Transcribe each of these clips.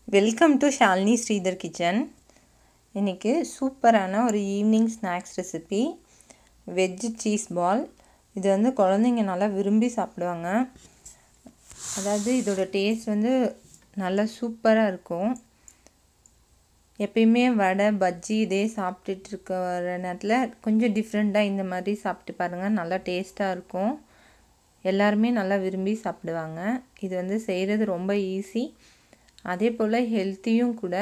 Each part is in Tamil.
welcome to Shalini Sridhar kitchen இன்றைக்கி சூப்பரான ஒரு evening snacks recipe veg cheese ball இது வந்து குழந்தைங்க நல்லா விரும்பி சாப்பிடுவாங்க அதாவது இதோட டேஸ்ட் வந்து நல்லா சூப்பராக இருக்கும் எப்பயுமே வடை பஜ்ஜி இதே சாப்பிட்டுட்டு இருக்கிற நேரத்தில் கொஞ்சம் டிஃப்ரெண்ட்டாக இந்த மாதிரி சாப்பிட்டு பாருங்கள் நல்லா டேஸ்ட்டாக இருக்கும் எல்லாருமே நல்லா விரும்பி சாப்பிடுவாங்க இது வந்து செய்கிறது ரொம்ப ஈஸி அதே போல் ஹெல்த்தியும் கூட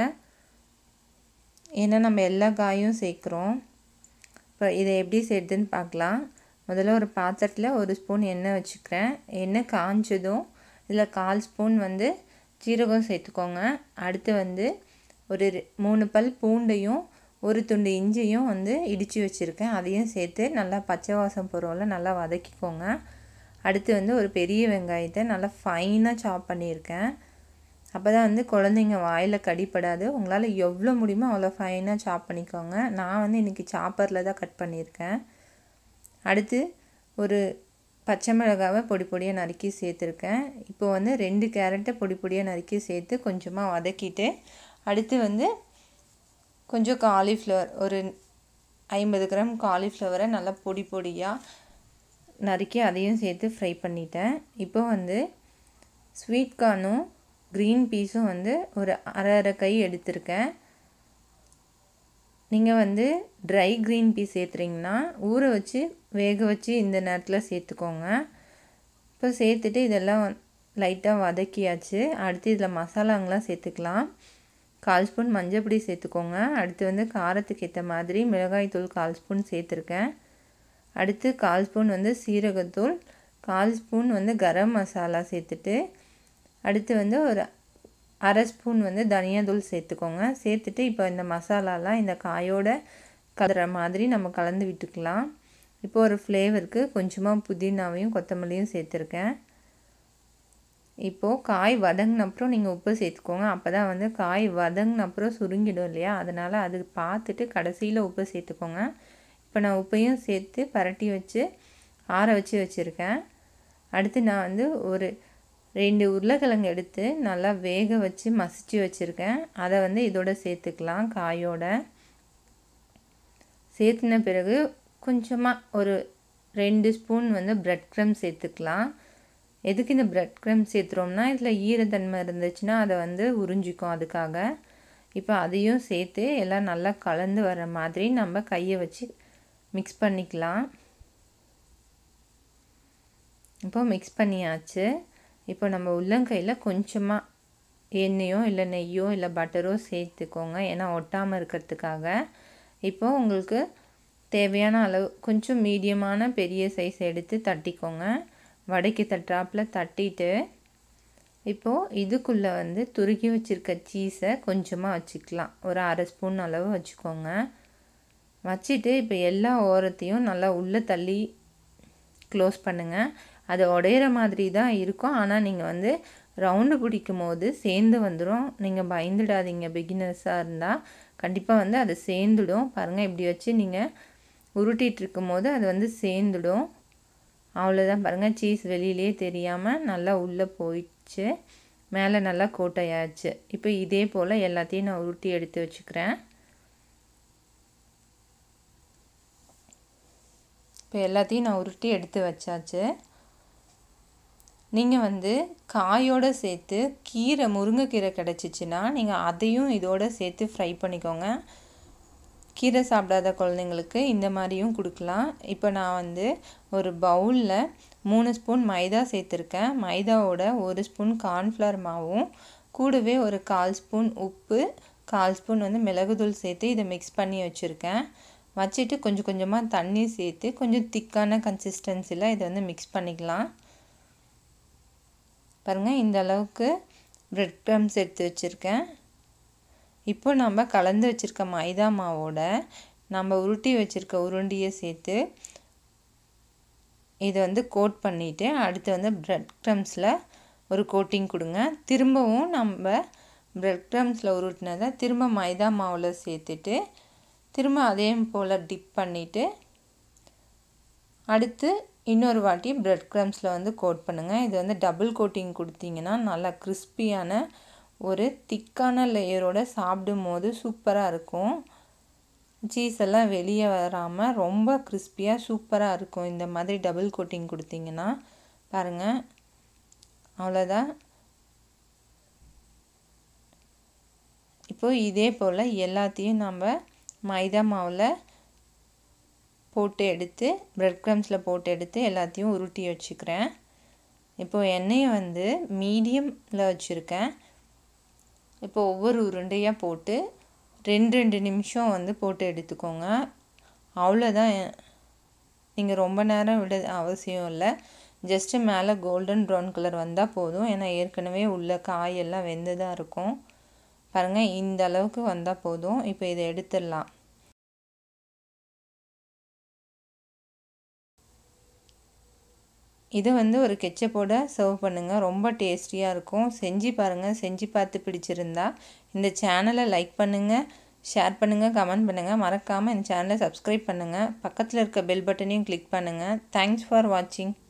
ஏன்னா நம்ம எல்லா காயும் சேர்க்குறோம் இப்போ இதை எப்படி செய்யுதுன்னு பார்க்கலாம் முதல்ல ஒரு பாத்திரத்தில் ஒரு ஸ்பூன் எண்ணெய் வச்சுக்கிறேன் எண்ணெய் காஞ்சதும் இதில் கால் ஸ்பூன் வந்து ஜீரகம் சேர்த்துக்கோங்க அடுத்து வந்து ஒரு மூணு பல் பூண்டையும் ஒரு துண்டு இஞ்சியும் வந்து இடித்து வச்சுருக்கேன் அதையும் சேர்த்து நல்லா பச்சை வாசம் போகிறவங்கள நல்லா வதக்கிக்கோங்க அடுத்து வந்து ஒரு பெரிய வெங்காயத்தை நல்லா ஃபைனாக சாப் பண்ணியிருக்கேன் அப்போ தான் வந்து குழந்தைங்க வாயில் கடிப்படாது உங்களால் எவ்வளோ முடியுமோ அவ்வளோ ஃபைனாக சாப் பண்ணிக்கோங்க நான் வந்து இன்றைக்கி சாப்பரில் தான் கட் பண்ணியிருக்கேன் அடுத்து ஒரு பச்சை மிளகாவை பொடி பொடியாக நறுக்கி சேர்த்துருக்கேன் இப்போ வந்து ரெண்டு கேரட்டை பொடி பொடியாக நறுக்கி சேர்த்து கொஞ்சமாக வதக்கிட்டு அடுத்து வந்து கொஞ்சம் காலிஃப்ளவர் ஒரு ஐம்பது கிராம் காலிஃப்ளவரை நல்லா பொடி பொடியாக நறுக்கி அதையும் சேர்த்து ஃப்ரை பண்ணிட்டேன் இப்போ வந்து ஸ்வீட் கார்னும் க்ரீன் பீஸும் வந்து ஒரு அரை அரை கை எடுத்திருக்கேன் நீங்கள் வந்து ட்ரை க்ரீன் பீஸ் சேர்த்துறீங்கன்னா ஊற வச்சு வேக வச்சு இந்த நேரத்தில் சேர்த்துக்கோங்க இப்போ சேர்த்துட்டு இதெல்லாம் லைட்டாக வதக்கியாச்சு அடுத்து இதில் மசாலாங்கெலாம் சேர்த்துக்கலாம் கால் ஸ்பூன் மஞ்சள் பொடி சேர்த்துக்கோங்க அடுத்து வந்து காரத்துக்கு ஏற்ற மாதிரி மிளகாய்த்தூள் கால் ஸ்பூன் சேர்த்துருக்கேன் அடுத்து கால் ஸ்பூன் வந்து சீரகத்தூள் கால் ஸ்பூன் வந்து கரம் மசாலா சேர்த்துட்டு அடுத்து வந்து ஒரு அரை ஸ்பூன் வந்து தனியாத்தூள் சேர்த்துக்கோங்க சேர்த்துட்டு இப்போ இந்த மசாலாலாம் இந்த காயோட கலர மாதிரி நம்ம கலந்து விட்டுக்கலாம் இப்போ ஒரு ஃப்ளேவருக்கு கொஞ்சமாக புதினாவையும் கொத்தமல்லியும் சேர்த்துருக்கேன் இப்போது காய் வதங்கின அப்புறம் நீங்கள் உப்பு சேர்த்துக்கோங்க அப்போ தான் வந்து காய் வதங்கின அப்புறம் சுருங்கிடும் இல்லையா அதனால் அது பார்த்துட்டு கடைசியில் உப்பு சேர்த்துக்கோங்க இப்போ நான் உப்பையும் சேர்த்து பரட்டி வச்சு ஆற வச்சு வச்சுருக்கேன் அடுத்து நான் வந்து ஒரு ரெண்டு உருளைக்கிழங்கு எடுத்து நல்லா வேக வச்சு மசிச்சு வச்சுருக்கேன் அதை வந்து இதோட சேர்த்துக்கலாம் காயோட சேர்த்துன பிறகு கொஞ்சமாக ஒரு ரெண்டு ஸ்பூன் வந்து ப்ரெட் க்ரம் சேர்த்துக்கலாம் எதுக்கு இந்த ப்ரெட் க்ரம் சேர்த்துறோம்னா இதில் ஈரத்தன்மை இருந்துச்சுன்னா அதை வந்து உறிஞ்சிக்கும் அதுக்காக இப்போ அதையும் சேர்த்து எல்லாம் நல்லா கலந்து வர மாதிரி நம்ம கையை வச்சு மிக்ஸ் பண்ணிக்கலாம் இப்போ மிக்ஸ் பண்ணியாச்சு இப்போ நம்ம உள்ளங்கையில் கொஞ்சமாக எண்ணெயோ இல்லை நெய்யோ இல்லை பட்டரோ சேர்த்துக்கோங்க ஏன்னா ஒட்டாமல் இருக்கிறதுக்காக இப்போ உங்களுக்கு தேவையான அளவு கொஞ்சம் மீடியமான பெரிய சைஸ் எடுத்து தட்டிக்கோங்க வடைக்கு தட்டுறாப்பில் தட்டிட்டு இப்போது இதுக்குள்ளே வந்து துருக்கி வச்சுருக்க சீஸை கொஞ்சமாக வச்சுக்கலாம் ஒரு அரை ஸ்பூன் அளவு வச்சுக்கோங்க வச்சுட்டு இப்போ எல்லா ஓரத்தையும் நல்லா உள்ளே தள்ளி க்ளோஸ் பண்ணுங்கள் அது உடையிற மாதிரி தான் இருக்கும் ஆனால் நீங்கள் வந்து ரவுண்டு பிடிக்கும் போது சேர்ந்து வந்துடும் நீங்கள் பயந்துடாதீங்க பிகினர்ஸாக இருந்தால் கண்டிப்பாக வந்து அது சேர்ந்துடும் பாருங்கள் இப்படி வச்சு நீங்கள் உருட்டிகிட்டு இருக்கும் போது அது வந்து சேர்ந்துடும் அவ்வளோதான் பாருங்கள் சீஸ் வெளியிலே தெரியாமல் நல்லா உள்ளே போயிடுச்சு மேலே நல்லா கோட்டையாச்சு இப்போ இதே போல் எல்லாத்தையும் நான் உருட்டி எடுத்து வச்சுக்கிறேன் இப்போ எல்லாத்தையும் நான் உருட்டி எடுத்து வச்சாச்சு நீங்கள் வந்து காயோடு சேர்த்து கீரை முருங்கைக்கீரை கிடச்சிச்சின்னா நீங்கள் அதையும் இதோடு சேர்த்து ஃப்ரை பண்ணிக்கோங்க கீரை சாப்பிடாத குழந்தைங்களுக்கு இந்த மாதிரியும் கொடுக்கலாம் இப்போ நான் வந்து ஒரு பவுலில் மூணு ஸ்பூன் மைதா சேர்த்துருக்கேன் மைதாவோட ஒரு ஸ்பூன் கார்ன்ஃப்ளவர் மாவும் கூடவே ஒரு கால் ஸ்பூன் உப்பு கால் ஸ்பூன் வந்து மிளகுதூள் சேர்த்து இதை மிக்ஸ் பண்ணி வச்சுருக்கேன் வச்சுட்டு கொஞ்சம் கொஞ்சமாக தண்ணி சேர்த்து கொஞ்சம் திக்கான கன்சிஸ்டன்சியில் இதை வந்து மிக்ஸ் பண்ணிக்கலாம் பாருங்கள் இந்த அளவுக்கு ப்ரெட் க்ரம்ஸ் எடுத்து வச்சுருக்கேன் இப்போ நம்ம கலந்து வச்சுருக்க மைதா மாவோட நம்ம உருட்டி வச்சுருக்க உருண்டியை சேர்த்து இதை வந்து கோட் பண்ணிவிட்டு அடுத்து வந்து ப்ரெட் க்ரம்ஸில் ஒரு கோட்டிங் கொடுங்க திரும்பவும் நம்ம ப்ரெட் க்ரம்ஸில் உருட்டினதை திரும்ப மைதா மாவில் சேர்த்துட்டு திரும்ப அதே போல் டிப் பண்ணிவிட்டு அடுத்து இன்னொரு வாட்டி ப்ரெட் க்ரம்ஸில் வந்து கோட் பண்ணுங்கள் இது வந்து டபுள் கோட்டிங் கொடுத்தீங்கன்னா நல்லா கிறிஸ்பியான ஒரு திக்கான லேயரோட சாப்பிடும் போது சூப்பராக இருக்கும் சீஸ் எல்லாம் வெளியே வராமல் ரொம்ப கிறிஸ்பியாக சூப்பராக இருக்கும் இந்த மாதிரி டபுள் கோட்டிங் கொடுத்தீங்கன்னா பாருங்கள் அவ்வளோதான் இப்போ இதே போல் எல்லாத்தையும் நம்ம மைதா மாவில் போட்டு எடுத்து ப்ரெட் க்ரம்ஸில் போட்டு எடுத்து எல்லாத்தையும் உருட்டி வச்சுக்கிறேன் இப்போது எண்ணெயை வந்து மீடியமில் வச்சுருக்கேன் இப்போ ஒவ்வொரு உருண்டையாக போட்டு ரெண்டு ரெண்டு நிமிஷம் வந்து போட்டு எடுத்துக்கோங்க அவ்வளோதான் நீங்கள் ரொம்ப நேரம் விட அவசியம் இல்லை ஜஸ்ட்டு மேலே கோல்டன் ப்ரௌன் கலர் வந்தால் போதும் ஏன்னா ஏற்கனவே உள்ள காயெல்லாம் வெந்து தான் இருக்கும் பாருங்கள் இந்த அளவுக்கு வந்தால் போதும் இப்போ இதை எடுத்துடலாம் இது வந்து ஒரு கெச்சப்போட சர்வ் பண்ணுங்கள் ரொம்ப டேஸ்டியாக இருக்கும் செஞ்சு பாருங்கள் செஞ்சு பார்த்து பிடிச்சிருந்தா இந்த சேனலை லைக் பண்ணுங்கள் ஷேர் பண்ணுங்கள் கமெண்ட் பண்ணுங்கள் மறக்காமல் இந்த சேனலை சப்ஸ்கிரைப் பண்ணுங்கள் பக்கத்தில் இருக்க பெல் பட்டனையும் கிளிக் பண்ணுங்கள் தேங்க்ஸ் ஃபார் வாட்சிங்